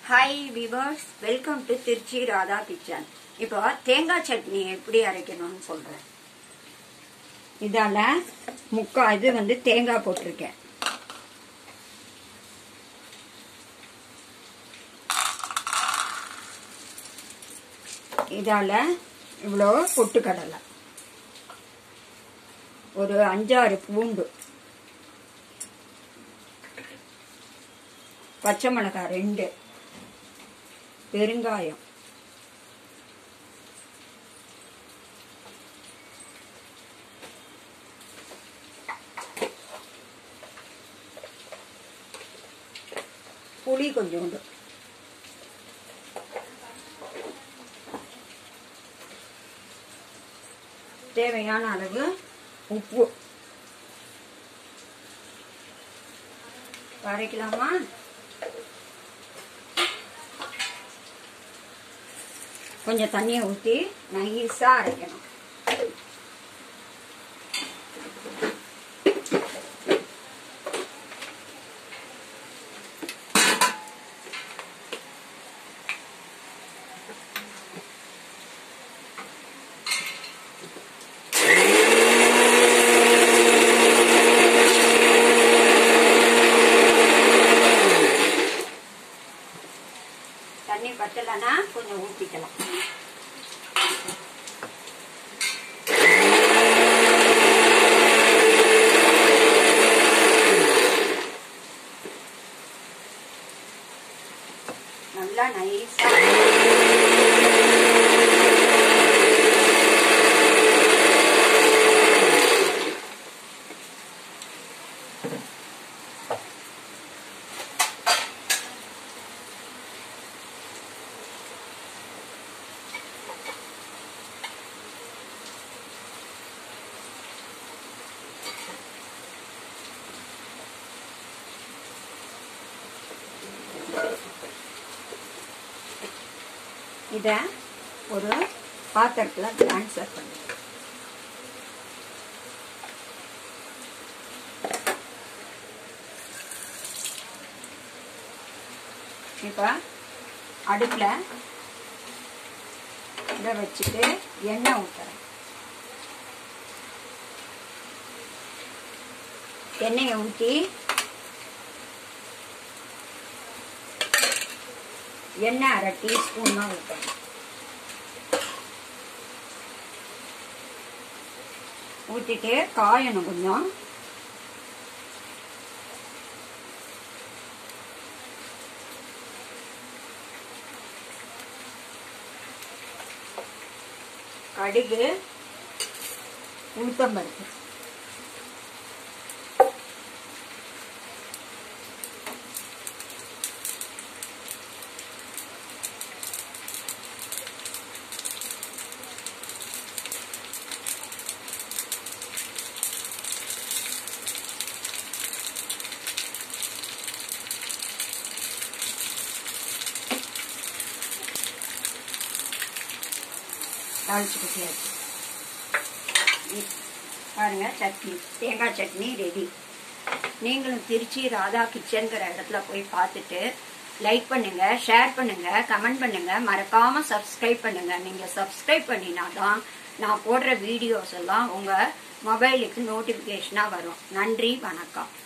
hi viewers welcome to Trichy Radha kitchen இப்போ தேங்காய் சட்னி எப்படி அரைக்கணும்னு சொல்றேன் இதால முக்கா இது வந்து தேங்காய் போட்டிருக்கேன் இதால இவ்வளோ பொட்டுக்கடலை ஒரு அஞ்சாறு பூண்டு பச்சை மிளகாய் ரெண்டு பெருங்காயம் புளி கொஞ்சோண்டு தேவையான அளவு உப்பு அரைக்கலாமா கொஞ்சம் தண்ணியை ஊற்றி நைஸாக அரைக்கணும் தண்ணி பத்தலைன்னா கொஞ்சம் ஊற்றிக்கலாம் நல்லா நைஸா இதை ஒரு பாத்திரத்தில் ட்ரான்ஸ்ஃபர் பண்ணு இப்போ அடுப்பில் இதை வச்சுட்டு எண்ணெய் ஊற்றுறேன் எண்ணெயை ஊற்றி எண்ணெய் அரை டீஸ்பூன் தான் ஊற்றணும் ஊற்றிட்டு காயணும் கொஞ்சம் கடுகு உளுத்தம்பருப்பு தாளிச்சு கொட்டியாச்சு பாருங்க சட்னி தேங்காய் சட்னி ரெடி நீங்களும் திருச்சி ராதா கிச்சனுங்கிற இடத்துல போய் பார்த்துட்டு லைக் பண்ணுங்க ஷேர் பண்ணுங்க கமெண்ட் பண்ணுங்க மறக்காம சப்ஸ்கிரைப் பண்ணுங்க நீங்க சப்ஸ்கிரைப் பண்ணினாதான் நான் போடுற வீடியோஸ் எல்லாம் உங்க மொபைலுக்கு நோட்டிபிகேஷனா வரும் நன்றி வணக்கம்